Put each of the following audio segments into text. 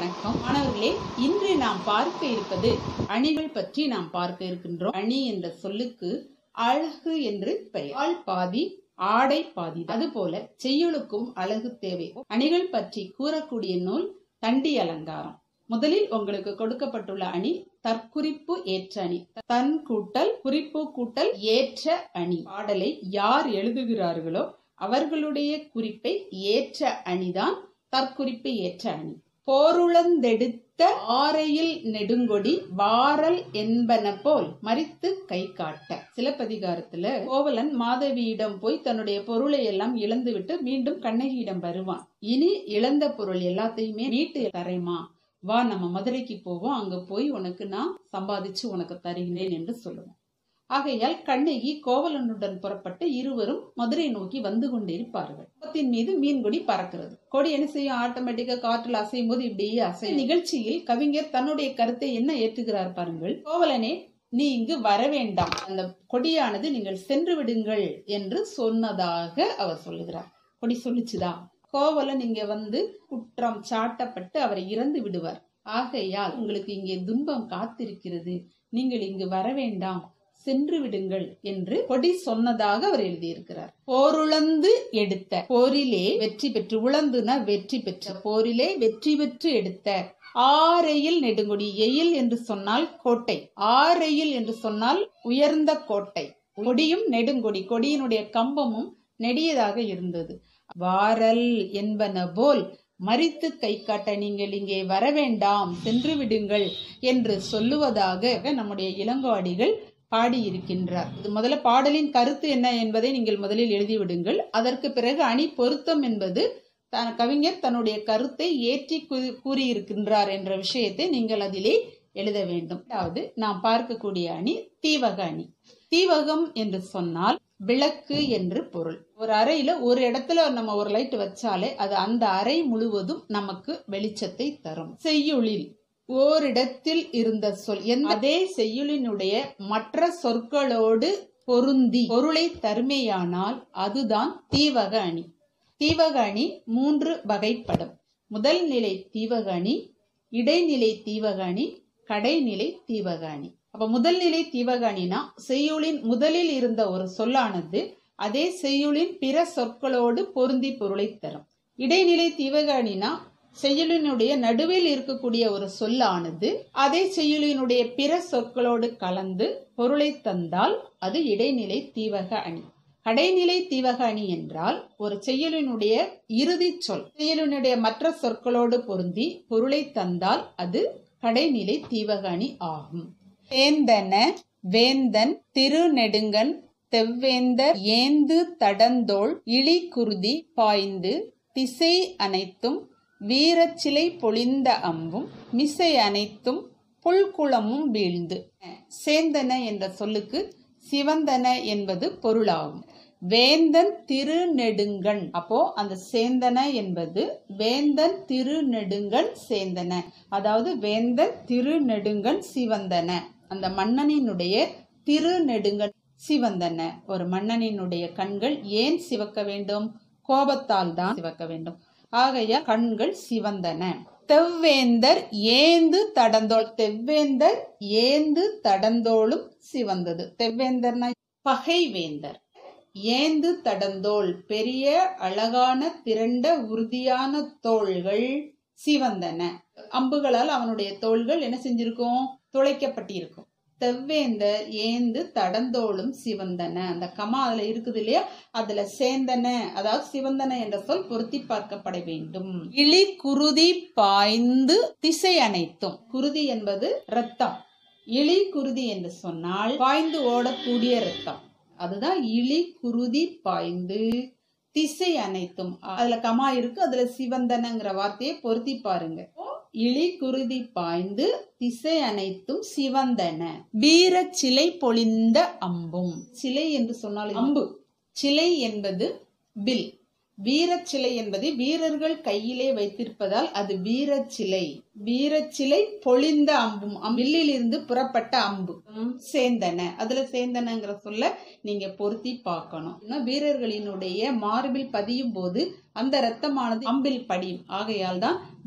வணக்கம் மாணவர்களே இன்று நாம் பார்க்க இருப்பது அணிகள் பற்றி நாம் பார்க்க இருக்கின்றோம் அணி என்ற சொல்லுக்கு அழகு என்று பெயர் ஆள் பாதி ஆடை பாதி அதுபோல செய்யுளுக்கும் அழகு தேவை அணிகள் பற்றி கூறக்கூடிய நூல் தண்டி அலங்காரம் முதலில் உங்களுக்கு கொடுக்கப்பட்டுள்ள அணி தற்குறிப்பு ஏற்ற அணி தன் கூட்டல் குறிப்பு கூட்டல் ஏற்ற அணி பாடலை யார் எழுதுகிறார்களோ அவர்களுடைய குறிப்பை ஏற்ற அணிதான் தற்குறிப்பு ஏற்ற அணி போருளந்தெடுத்த ஆரையில் நெடுங்கொடி வாரல் என்பன போல் மறித்து கை காட்ட சிலப்பதிகாரத்துல கோவலன் மாதவியிடம் போய் தன்னுடைய பொருளை எல்லாம் இழந்துவிட்டு மீண்டும் கண்ணகியிடம் வருவான் இனி இழந்த பொருள் எல்லாத்தையுமே மீட்டு தரேமா வா நம்ம மதுரைக்கு போவோம் அங்க போய் உனக்கு நான் சம்பாதிச்சு உனக்கு தருகிறேன் என்று சொல்லுவோம் ஆகையால் கண்ணகி கோவலனுடன் புறப்பட்டு இருவரும் மதுரை நோக்கி வந்து கொண்டிருப்பார்கள் முகத்தின் மீது மீன்கொடி பறக்கிறது கொடி என்ன செய்யும் ஆட்டோமேட்டிக்கா காற்றில் அசையும் போது இப்படியே அசையும் நிகழ்ச்சியில் கவிஞர் தன்னுடைய கருத்தை என்ன ஏற்றுகிறார் பாருங்கள் கோவலனே நீ இங்கு வர வேண்டாம் அந்த கொடியானது நீங்கள் சென்று விடுங்கள் என்று சொன்னதாக அவர் சொல்லுகிறார் கொடி சொல்லிச்சுதா கோவலன் இங்க வந்து குற்றம் சாட்டப்பட்டு அவரை இறந்து விடுவார் ஆகையால் உங்களுக்கு இங்கே துன்பம் காத்திருக்கிறது நீங்கள் இங்கு வர வேண்டாம் சென்று விடுங்கள் என்று கொடி சொன்னதாக அவர் எழுதியிருக்கிறார் போருளந்து எடுத்த போரிலே வெற்றி பெற்று உழந்துன வெற்றி பெற்ற போரிலே வெற்றி பெற்று எடுத்த ஆரையில் நெடுங்கொடி எயில் என்று சொன்னால் கோட்டை ஆரையில் என்று சொன்னால் உயர்ந்த கோட்டை கொடியும் நெடுங்கொடி கொடியினுடைய கம்பமும் நெடியதாக இருந்தது வாரல் என்பன போல் மறித்து கை காட்ட நீங்கள் இங்கே வர வேண்டாம் சென்று விடுங்கள் என்று சொல்லுவதாக நம்முடைய இளங்கோடிகள் பாடியிருக்கின்றார் இது முதல்ல பாடலின் கருத்து என்ன என்பதை நீங்கள் முதலில் எழுதிவிடுங்கள் அதற்கு பிறகு அணி பொருத்தம் என்பது தன் கவிஞர் தன்னுடைய கருத்தை ஏற்றி கூறியிருக்கின்றார் என்ற விஷயத்தை நீங்கள் அதிலே எழுத வேண்டும் அதாவது நாம் பார்க்கக்கூடிய அணி தீவக அணி தீவகம் என்று சொன்னால் விளக்கு என்று பொருள் ஒரு அறையில ஒரு இடத்துல நம்ம ஒரு லைட் வச்சாலே அது அந்த அறை முழுவதும் நமக்கு வெளிச்சத்தை தரும் செய்யுளில் ஓரிடத்தில் இருந்த சொல் அதே செய்யுளினுடைய மற்ற சொற்களோடு பொருந்தி பொருளை தருமையானால் அதுதான் தீவக அணி தீவக அணி மூன்று வகைப்படும் முதல் நிலை தீவக அணி இடைநிலை தீவக அணி கடைநிலை தீவக அணி அப்ப முதல் நிலை தீவக அணினா செய்யுளின் முதலில் இருந்த ஒரு சொல்லானது அதே செய்யுளின் பிற சொற்களோடு பொருந்தி பொருளை தரும் இடைநிலை தீவக அணினா செய்யுளினுடைய நடுவில் இருக்கக்கூடிய ஒரு சொல்லானது அதே செய்யுளினுடைய பிற சொற்களோடு கலந்து பொருளை தந்தால் அது இடைநிலை தீவக அணி கடைநிலை தீவக அணி என்றால் ஒரு செய்யுளினுடைய இறுதி சொல் செய்யுளினுடைய மற்ற சொற்களோடு பொருந்தி பொருளை தந்தால் அது கடைநிலை தீவக அணி ஆகும் வேந்தன வேந்தன் திருநெடுங்கன் தெவ்வேந்தர் ஏந்து தடந்தோள் இழி குருதி பாய்ந்து திசை அனைத்தும் வீரச்சிலை பொழிந்த அம்பும் மிசை அனைத்தும் புல்குளமும் வீழ்ந்து சேந்தன என்ற சொல்லுக்கு சிவந்தன என்பது பொருளாகும் வேந்தன் திருநெடுங்கன் அப்போ அந்த சேந்தன என்பது வேந்தன் திருநெடுங்கன் சேந்தன அதாவது வேந்தன் திருநெடுங்கன் சிவந்தன அந்த மன்னனினுடைய திருநெடுங்கன் சிவந்தன ஒரு மன்னனினுடைய கண்கள் ஏன் சிவக்க வேண்டும் கோபத்தால் தான் சிவக்க வேண்டும் ஆகைய கண்கள் சிவந்தன தெவ்வேந்தர் ஏந்து தடந்தோள் தெவ்வேந்தர் ஏந்து தடந்தோளும் சிவந்தது தெவ்வேந்தர்னா பகைவேந்தர் ஏந்து தடந்தோள் பெரிய அழகான திரண்ட உறுதியான தோள்கள் சிவந்தன அம்புகளால் அவனுடைய தோள்கள் என்ன செஞ்சிருக்கும் துளைக்கப்பட்டிருக்கும் தெவ்வேந்தர் ஏந்து தடந்தோளும் சிவந்தன அந்த கமா அதுல இருக்குது இல்லையா அதுல சேந்தன அதாவது சிவந்தன என்ற சொல் பொருத்தி பார்க்கப்பட வேண்டும் இழி குருதி பாய்ந்து திசை அனைத்தும் குருதி என்பது ரத்தம் இழி குருதி என்று சொன்னால் பாய்ந்து ஓடக்கூடிய ரத்தம் அதுதான் இழி குருதி பாய்ந்து திசை அனைத்தும் அதுல கமா இருக்கு அதுல சிவந்தனங்கிற வார்த்தையை பொருத்தி பாருங்க இழி குருதி பாய்ந்து திசை அனைத்தும் சிவந்தன வீர சிலை பொழிந்த அம்பும் சிலை என்று சொன்னால் அம்பு சிலை என்பது வில் வீரச்சிலை என்பது வீரர்கள் கையிலே வைத்திருப்பதால் அது வீரச்சிலை வீரச்சிலை பொழிந்த அம்பும் வில்லில் இருந்து புறப்பட்ட அம்பு சேந்தன அதுல சேந்தனங்கிற சொல்ல நீங்க பொருத்தி பார்க்கணும் வீரர்களினுடைய மார்பில் பதியும் போது அந்த ரத்தமானது அம்பில் படியும் ஆகையால் தான்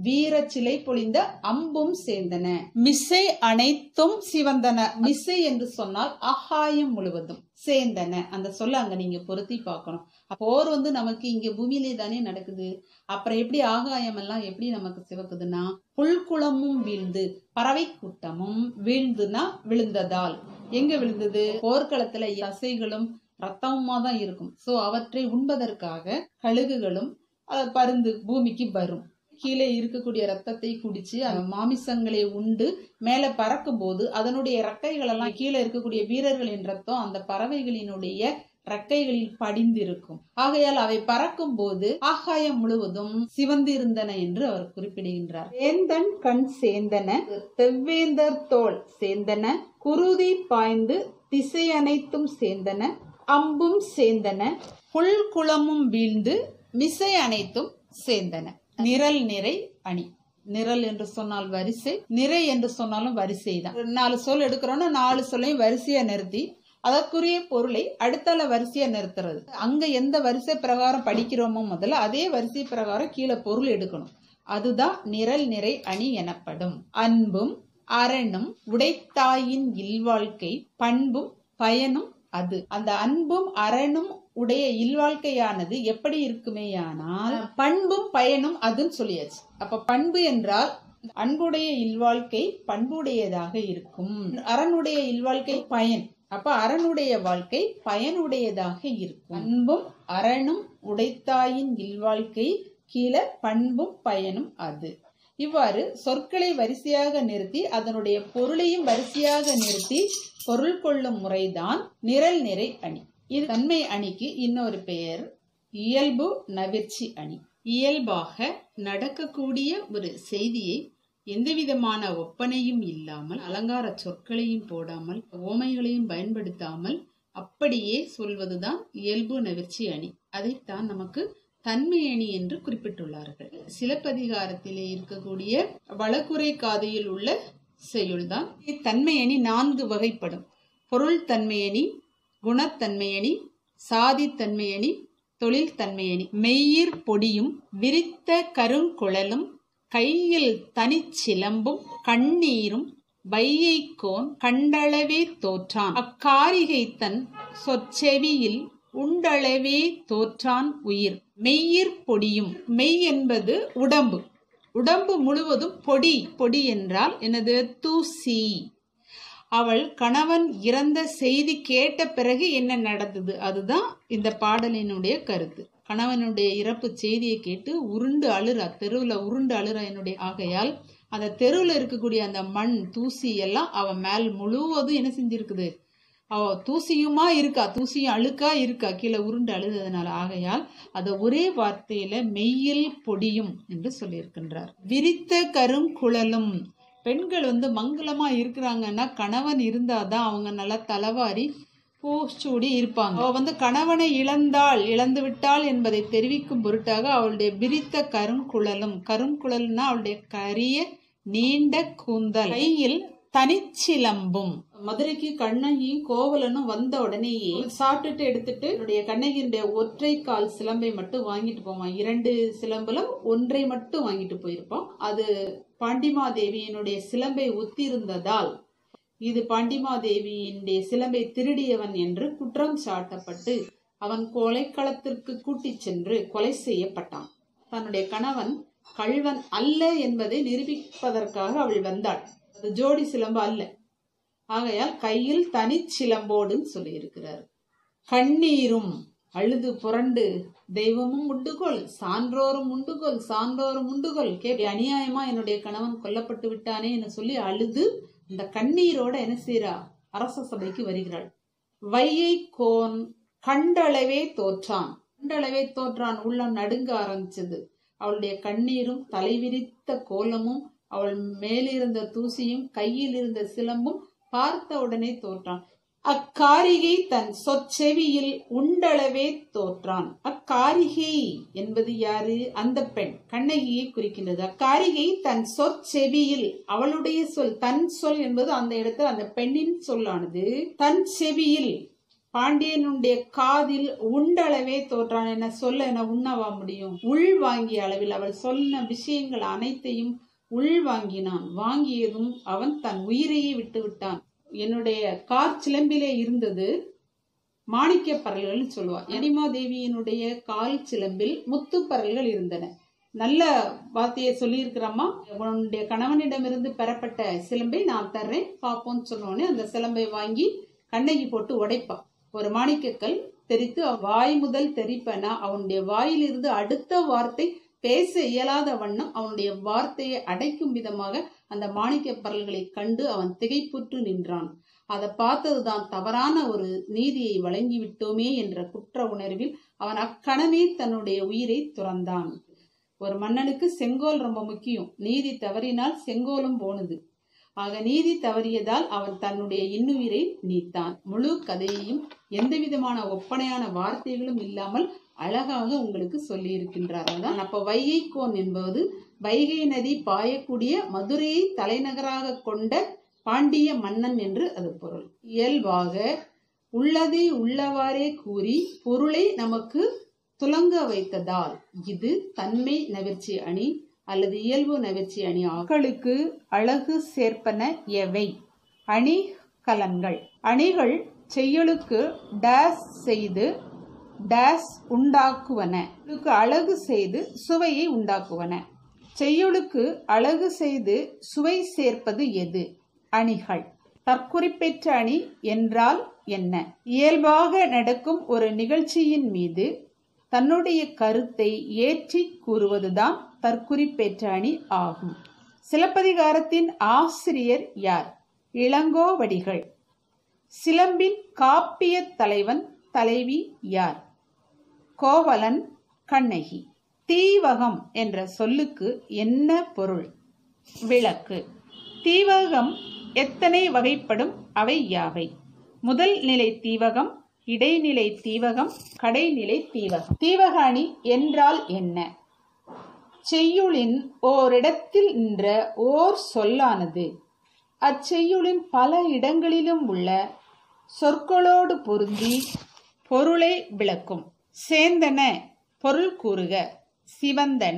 வீர சிலை பொழிந்த அம்பும் சேர்ந்தன மிசை அனைத்தும் சிவந்தன மிசை என்று சொன்னால் ஆகாயம் முழுவதும் சேர்ந்தன அந்த சொல்ல அங்க நீங்க பொருத்தி பார்க்கணும் போர் வந்து நமக்கு இங்க பூமியிலே தானே நடக்குது அப்புறம் எப்படி ஆகாயம் எல்லாம் எப்படி நமக்கு சிவக்குதுன்னா புல்குளமும் வீழ்ந்து பறவை கூட்டமும் வீழ்ந்துனா விழுந்ததால் எங்க விழுந்தது போர்க்களத்துல தசைகளும் ரத்தமுமா தான் இருக்கும் சோ அவற்றை உண்பதற்காக கழுகுகளும் அஹ், பருந்து பூமிக்கு வரும் கீழே இருக்கக்கூடிய ரத்தத்தை குடிச்சு அந்த மாமிசங்களை உண்டு மேல பறக்கும் போது அதனுடைய ரெக்கைகள் எல்லாம் கீழே இருக்கக்கூடிய வீரர்களின் ரத்தம் அந்த பறவைகளினுடைய ரெக்கைகளில் படிந்திருக்கும் ஆகையால் அவை பறக்கும் போது ஆகாயம் முழுவதும் சிவந்திருந்தன என்று அவர் குறிப்பிடுகின்றார் சேந்தன் கண் சேந்தன செவ்வேந்தர் தோல் சேந்தன குருதி பாய்ந்து திசை அனைத்தும் சேந்தன அம்பும் சேந்தன புல்குளமும் வீழ்ந்து மிசை அனைத்தும் சேர்ந்தன நிரல் நிறை அணி நிரல் என்று சொன்னால் வரிசை நிறை என்று சொன்னாலும் வரிசை தான் நாலு சொல் எடுக்கிறோம்னா நாலு சொல்லையும் வரிசையா நிறுத்தி அதற்குரிய பொருளை அடுத்தால வரிசையா நிறுத்துறது அங்க எந்த வரிசை பிரகாரம் படிக்கிறோமோ முதல்ல அதே வரிசை பிரகாரம் கீழே பொருள் எடுக்கணும் அதுதான் நிரல் நிறை அணி எனப்படும் அன்பும் அரணும் உடைத்தாயின் இல்வாழ்க்கை பண்பும் பயனும் அது அந்த அன்பும் அரணும் உடைய இல்வாழ்க்கையானது எப்படி இருக்குமேயானால் பண்பும் பயனும் அதுன்னு சொல்லியாச்சு அப்ப பண்பு என்றால் அன்புடைய இல்வாழ்க்கை பண்புடையதாக இருக்கும் அரணுடைய இல்வாழ்க்கை பயன் அப்ப அரணுடைய வாழ்க்கை பயனுடையதாக இருக்கும் அன்பும் அரணும் உடைத்தாயின் இல்வாழ்க்கை கீழே பண்பும் பயனும் அது இவ்வாறு சொற்களை வரிசையாக நிறுத்தி அதனுடைய பொருளையும் வரிசையாக நிறுத்தி பொருள் கொள்ளும் முறைதான் நிரல் நிறை அணி இது தன்மை அணிக்கு இன்னொரு பெயர் இயல்பு நவிர்ச்சி அணி இயல்பாக நடக்கக்கூடிய ஒரு செய்தியை எந்தவிதமான ஒப்பனையும் இல்லாமல் அலங்கார சொற்களையும் போடாமல் ஓமைகளையும் பயன்படுத்தாமல் அப்படியே சொல்வதுதான் இயல்பு நவிர்ச்சி அணி அதைத்தான் நமக்கு தன்மை அணி என்று குறிப்பிட்டுள்ளார்கள் சிலப்பதிகாரத்திலே இருக்கக்கூடிய வளக்குறை காதையில் உள்ள செய்யுள்தான் தன்மை அணி நான்கு வகைப்படும் பொருள் தன்மையணி குணத்தன்மையணி சாதி தன்மையணி தொழில் தன்மையணி மெய்யிர் பொடியும் விரித்த கருங்குழலும் கையில் தனிச்சிலம்பும் கண்ணீரும் வையைக்கோன் கண்டளவே தோற்றான் அக்காரிகை தன் சொற்செவியில் உண்டளவே தோற்றான் உயிர் மெய்யிர் பொடியும் மெய் என்பது உடம்பு உடம்பு முழுவதும் பொடி பொடி என்றால் எனது தூசி அவள் கணவன் இறந்த செய்தி கேட்ட பிறகு என்ன நடந்தது அதுதான் இந்த பாடலினுடைய கருத்து கணவனுடைய இறப்பு செய்தியை கேட்டு உருண்டு அழுறா தெருவில் உருண்டு அழுறா என்னுடைய ஆகையால் அந்த தெருவில் இருக்கக்கூடிய அந்த மண் தூசி எல்லாம் அவன் மேல் முழுவதும் என்ன செஞ்சிருக்குது அவ தூசியுமா இருக்கா தூசியும் அழுக்கா இருக்கா கீழே உருண்டு அழுததுனால ஆகையால் அதை ஒரே வார்த்தையில மெய்யில் பொடியும் என்று சொல்லியிருக்கின்றார் விரித்த கருங்குழலும் பெண்கள் வந்து மங்களமா இருக்கிறாங்கன்னா கணவன் இருந்தாதான் அவங்க நல்லா தலைவாரி பூச்சூடி இருப்பாங்க அவ வந்து கணவனை இழந்தாள் இழந்து விட்டாள் என்பதை தெரிவிக்கும் பொருட்டாக அவளுடைய விரித்த கருங்குழலும் கருங்குழல்னா அவளுடைய கரிய நீண்ட கூந்தல் கையில் தனிச்சிலம்பும் மதுரைக்கு கண்ணகியும் கோவலனும் வந்த உடனேயே சாப்பிட்டுட்டு எடுத்துட்டு என்னுடைய கண்ணகியினுடைய ஒற்றை கால் சிலம்பை மட்டும் வாங்கிட்டு போவான் இரண்டு சிலம்புல ஒன்றை மட்டும் வாங்கிட்டு போயிருப்பான் அது பாண்டிமாதேவியினுடைய சிலம்பை ஒத்திருந்ததால் இது பாண்டிமாதேவியினுடைய சிலம்பை திருடியவன் என்று குற்றம் சாட்டப்பட்டு அவன் கொலைக்களத்திற்கு கூட்டிச் சென்று கொலை செய்யப்பட்டான் தன்னுடைய கணவன் கள்வன் அல்ல என்பதை நிரூபிப்பதற்காக அவள் வந்தாள் அது ஜோடி சிலம்பு அல்ல ஆகையால் கையில் தனிச்சிலம்போடுன்னு சொல்லியிருக்கிறார் கண்ணீரும் அழுது புரண்டு தெய்வமும் உண்டுகொள் சான்றோரும் உண்டுகொள் சான்றோரும் உண்டுகொள் கே அநியாயமா என்னுடைய கணவன் கொல்லப்பட்டு விட்டானே என்று சொல்லி அழுது இந்த கண்ணீரோட என்ன செய்றா அரச சபைக்கு வருகிறாள் வையை கோன் கண்டளவே தோற்றான் கண்டளவே தோற்றான் உள்ளம் நடுங்க ஆரம்பிச்சது அவளுடைய கண்ணீரும் தலைவிரித்த கோலமும் அவள் மேலிருந்த தூசியும் கையில் இருந்த சிலம்பும் பார்த்த உடனே தோற்றான் அக்காரிகை தன் சொற்செவியில் உண்டளவே தோற்றான் அக்காரிகை என்பது யாரு அந்த பெண் கண்ணகியை குறிக்கின்றது அக்காரிகை தன் சொற்செவியில் அவளுடைய சொல் தன் சொல் என்பது அந்த இடத்துல அந்த பெண்ணின் சொல்லானது தன் செவியில் பாண்டியனுடைய காதில் உண்டளவே தோற்றான் என சொல்ல என உண்ணவா முடியும் உள் வாங்கிய அளவில் அவள் சொன்ன விஷயங்கள் அனைத்தையும் உள் வாங்கினான் வாங்கியதும் அவன் தன் உயிரையே விட்டு விட்டான் என்னுடைய கார் சிலம்பிலே இருந்தது மாணிக்க பரல்கள் சொல்லுவார் யனிமா தேவியினுடைய கால் சிலம்பில் முத்து பரல்கள் இருந்தன நல்ல வார்த்தையை சொல்லியிருக்கிறம்மா உன்னுடைய கணவனிடமிருந்து பெறப்பட்ட சிலம்பை நான் தர்றேன் பார்ப்போம்னு சொன்னோடனே அந்த சிலம்பை வாங்கி கண்ணகி போட்டு உடைப்பா ஒரு மாணிக்கக்கல் தெரித்து வாய் முதல் தெரிப்பன அவனுடைய வாயிலிருந்து அடுத்த வார்த்தை பேச இயலாத வண்ணம் அவனுடைய வார்த்தையை அடைக்கும் விதமாக அந்த மாணிக்க பரல்களை கண்டு அவன் திகைப்புற்று நின்றான் அதை பார்த்ததுதான் தவறான ஒரு நீதியை வழங்கிவிட்டோமே என்ற குற்ற உணர்வில் அவன் அக்கணமே தன்னுடைய உயிரை துறந்தான் ஒரு மன்னனுக்கு செங்கோல் ரொம்ப முக்கியம் நீதி தவறினால் செங்கோலும் போனது ஆக நீதி தவறியதால் அவன் தன்னுடைய இன்னுயிரை நீத்தான் முழு கதையையும் எந்த விதமான ஒப்பனையான வார்த்தைகளும் இல்லாமல் அழகாக உங்களுக்கு சொல்லி இருக்கின்றார் அதான் அப்ப வைகை கோன் என்பது வைகை நதி பாயக்கூடிய மதுரையை தலைநகராக கொண்ட பாண்டிய மன்னன் என்று அது பொருள் இயல்பாக உள்ளதை உள்ளவாறே கூறி பொருளை நமக்கு துலங்க வைத்ததால் இது தன்மை நவிர்ச்சி அணி அல்லது இயல்பு நவிர்ச்சி அணி ஆக்களுக்கு அழகு சேர்ப்பன எவை அணி கலன்கள் அணிகள் செய்யுளுக்கு டேஸ் செய்து டேஸ் உண்டாக்குவன அழகு செய்து சுவையை உண்டாக்குவன செய்யுளுக்கு அழகு செய்து சுவை சேர்ப்பது எது அணிகள் தற்குறிப்பெற்ற அணி என்றால் என்ன இயல்பாக நடக்கும் ஒரு நிகழ்ச்சியின் மீது தன்னுடைய கருத்தை ஏற்றி கூறுவதுதான் தற்குறிப்பேற்ற அணி ஆகும் சிலப்பதிகாரத்தின் ஆசிரியர் யார் இளங்கோவடிகள் சிலம்பின் காப்பிய தலைவன் தலைவி யார் கோவலன் கண்ணகி தீவகம் என்ற சொல்லுக்கு என்ன பொருள் விளக்கு தீவகம் எத்தனை வகைப்படும் அவை யாவை முதல் நிலை தீவகம் இடைநிலை தீவகம் கடைநிலை தீவகம் தீவக அணி என்றால் என்ன செய்யுளின் ஓரிடத்தில் நின்ற ஓர் சொல்லானது அச்செய்யுளின் பல இடங்களிலும் உள்ள சொற்களோடு பொருந்தி பொருளை விளக்கும் சேந்தன பொருள் கூறுக சிவந்தன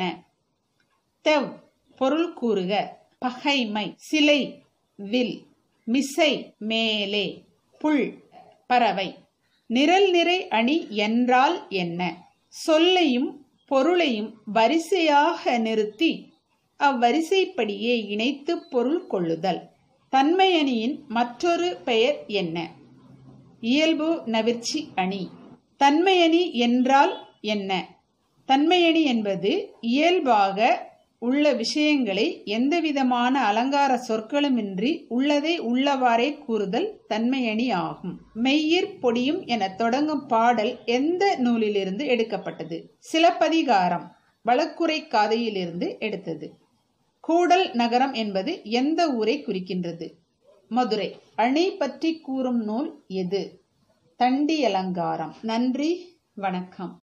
தெவ் பொருள் கூறுக பகைமை சிலை வில் மிசை மேலே புல் பறவை நிரல் நிறை அணி என்றால் என்ன சொல்லையும் பொருளையும் வரிசையாக நிறுத்தி அவ்வரிசைப்படியே இணைத்து பொருள் கொள்ளுதல் தன்மையணியின் மற்றொரு பெயர் என்ன இயல்பு நவிர்ச்சி அணி தன்மையணி என்றால் என்ன தன்மையணி என்பது இயல்பாக உள்ள விஷயங்களை எந்தவிதமான அலங்கார சொற்களுமின்றி உள்ளதை உள்ளவாறே கூறுதல் தன்மையணி ஆகும் மெய்யிற் பொடியும் என தொடங்கும் பாடல் எந்த நூலிலிருந்து எடுக்கப்பட்டது சிலப்பதிகாரம் வழக்குரை காதையிலிருந்து எடுத்தது கூடல் நகரம் என்பது எந்த ஊரை குறிக்கின்றது மதுரை அணை பற்றி கூறும் நூல் எது தண்டி அலங்காரம் நன்றி வணக்கம்